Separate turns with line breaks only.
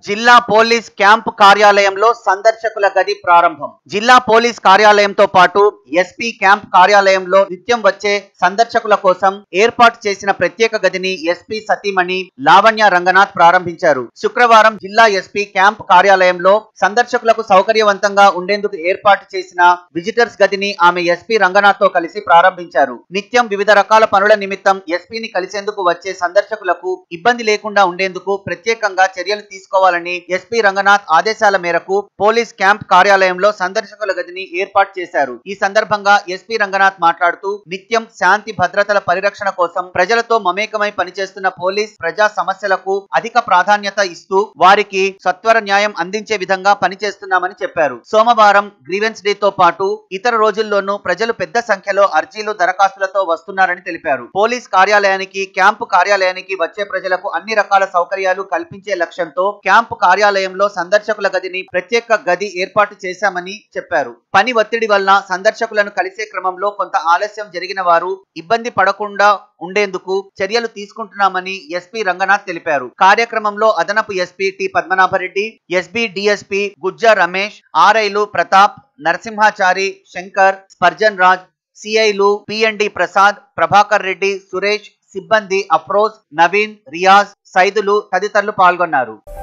జిల్లా police camp కార్యాలయంలో సందర్శకుల గది ప్రారంభం జిల్లా పోలీస్ కార్యాలయంతో పాటు ఎస్పీ క్యాంప్ కార్యాలయంలో నిత్యం వచ్చే సందర్శకుల కోసం ఏర్పాటు చేసిన ప్రత్యేక గదిని ఎస్పీ సతీమణి లావణ్య రంగనాథ్ ప్రారంభించారు శుక్రవారం జిల్లా ఎస్పీ క్యాంప్ కార్యాలయంలో సందర్శకులకు సౌకర్యవంతంగా ఉండేందుకు ఏర్పాటు చేసిన విజిటర్స్ గదిని ఆమె ఎస్పీ రంగనాథ్ తో కలిసి ప్రారంభించారు నిత్యం వివిధ రకాల పనుల నిమిత్తం ఎస్పీని కలిసేందుకు వచ్చే సందర్శకులకు ఇబ్బంది లేకుండా ఉండేందుకు ప్రత్యేకంగా చర్యలు తీసుకోవాలని ఎస్పీ రంగనాథ్ ఆదేశాల మేరకు పోలీస్ క్యాంప్ కార్యాలయంలో సందర్శకుల గదిని ఏర్పాటు చేశారు ఈ సందర్భంగా ఎస్పీ రంగనాథ్ మాట్లాడుతూ నిత్యం శాంతి భద్రతల పరిరక్షణ కోసం ప్రజలతో మమేకమై పనిచేస్తున్న పోలీస్ ప్రజా సమస్యలకు అధిక ప్రాధాన్యత ఇస్తూ వారికి సత్వర న్యాయం అందించే విధంగా పనిచేస్తున్నామని చెప్పారు సోమవారం గ్రీవెన్స్ డే తో పాటు ఇతర రోజుల్లోనూ ప్రజలు పెద్ద సంఖ్యలో అర్జీలు దరఖాస్తులతో వస్తున్నారని తెలిపారు పోలీస్ కార్యాలయానికి క్యాంపు కార్యాలయానికి వచ్చే ప్రజలకు అన్ని రకాల సౌకర్యాలు కల్పించే లక్ష్యంతో క్యాంపు కార్యాలయంలో సందర్శకుల గదిని ప్రత్యేక గది ఏర్పాటు చేశామని చెప్పారు పని ఒత్తిడి వలన సందర్శకులను కలిసే క్రమంలో కొంత ఆలస్యం జరిగిన వారు ఇబ్బంది పడకుండా ఉండేందుకు చర్యలు తీసుకుంటున్నామని ఎస్పీ రంగనాథ్ తెలిపారు కార్యక్రమంలో అదనపు SP T Padmanabha Reddy SB DSP Gujja Ramesh ఆర్ఐలు ప్రతాప్ నరసింహాచారి శంకర్ స్పర్జన్ రాజ్ సిఐలు పిఎన్డి ప్రసాద్ ప్రభాకర్ రెడ్డి సురేష్ సిబ్బంది అఫ్రోజ్ నవీన్ రియాజ్ సైదులు తదితరులు పాల్గొన్నారు